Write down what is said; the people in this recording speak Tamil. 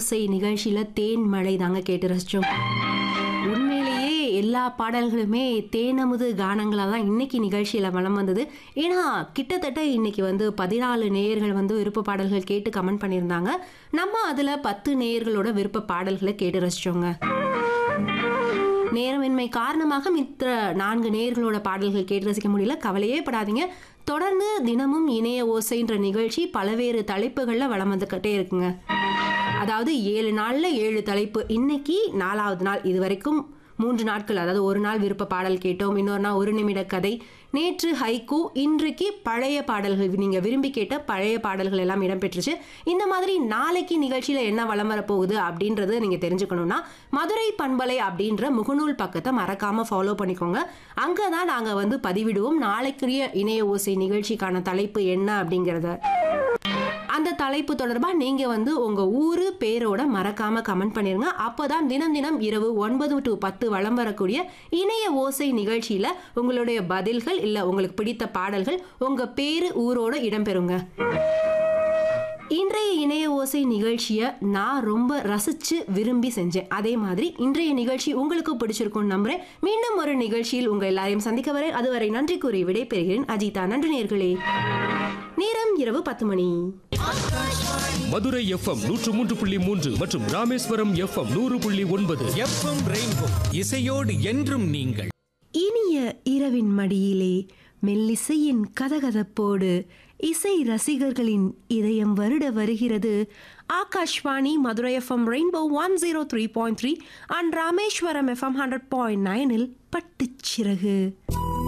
ஓசை நிகழ்ச்சியில தேன் மழை தாங்க கேட்டு ரசிச்சோம் உண்மையிலேயே எல்லா பாடல்களுமே தேனமுது கானங்களாக தான் இன்னைக்கு நிகழ்ச்சியில் வலம் வந்தது ஏன்னா கிட்டத்தட்ட இன்னைக்கு வந்து பதினாலு நேயர்கள் வந்து விருப்ப பாடல்கள் கேட்டு கமெண்ட் பண்ணியிருந்தாங்க நம்ம அதில் பத்து நேயர்களோட விருப்ப பாடல்களை கேட்டு ரசிச்சோங்க நேரமின்மை காரணமாக மித்த நான்கு நேயர்களோட பாடல்கள் கேட்டு ரசிக்க முடியல கவலையே படாதீங்க தொடர்ந்து தினமும் இணைய ஓசைன்ற நிகழ்ச்சி பல்வேறு தலைப்புகளில் வளம் வந்துக்கிட்டே இருக்குங்க அதாவது ஏழு நாளில் ஏழு தலைப்பு இன்னைக்கு நாலாவது நாள் இது வரைக்கும் மூன்று நாட்கள் அதாவது ஒரு நாள் விருப்ப பாடல் கேட்டோம் இன்னொரு நாள் ஒரு நிமிட கதை நேற்று ஹைக்கூ இன்றைக்கு பழைய பாடல்கள் நீங்கள் விரும்பி கேட்ட பழைய பாடல்கள் எல்லாம் இடம்பெற்றுச்சு இந்த மாதிரி நாளைக்கு நிகழ்ச்சியில் என்ன வளம் வரப்போகுது அப்படின்றத நீங்கள் தெரிஞ்சுக்கணும்னா மதுரை பண்பலை அப்படின்ற முகநூல் பக்கத்தை மறக்காமல் ஃபாலோ பண்ணிக்கோங்க அங்கே தான் நாங்கள் வந்து பதிவிடுவோம் நாளைக்குரிய இணைய ஓசை நிகழ்ச்சிக்கான தலைப்பு என்ன அப்படிங்கிறத அந்த தலைப்பு தொடர்பாக நீங்கள் வந்து உங்கள் ஊர் பேரோட மறக்காமல் கமெண்ட் பண்ணிருங்க அப்போ தான் தினம் தினம் இரவு ஒன்பது டு பத்து வளம் வரக்கூடிய இணைய ஓசை நிகழ்ச்சியில் உங்களுடைய பதில்கள் இல்லை உங்களுக்கு பிடித்த பாடல்கள் உங்கள் பேர் ஊரோட இடம்பெறுங்க இன்றைய இணைய ஓசை நிகழ்ச்சியை நான் ரொம்ப ரசித்து விரும்பி செஞ்சேன் அதே மாதிரி இன்றைய நிகழ்ச்சி உங்களுக்கு பிடிச்சிருக்கும்னு நம்புறேன் மீண்டும் ஒரு நிகழ்ச்சியில் உங்கள் எல்லாரையும் சந்திக்க வரேன் அதுவரை நன்றி கூறி விடைபெறுகிறேன் அஜிதா நன்றி நேர்களே நேரம் இரவு பத்து மணி மதுரை எஃப்எம் நூற்று மூன்று புள்ளி மூன்று மற்றும் ராமேஸ்வரம் எஃப்எம் நூறு புள்ளி ஒன்பது எஃப்எம் ரெயின்போ இசையோடு என்றும் நீங்கள் இனிய இரவின் மடியிலே மெல்லிசையின் கதகதப்போடு இசை ரசிகர்களின் இதயம் வருட வருகிறது Akashvani Madurai FM rainbow one zero three point three and Rameswaram FM hundred point நைனில் பட்டுச்சிறகு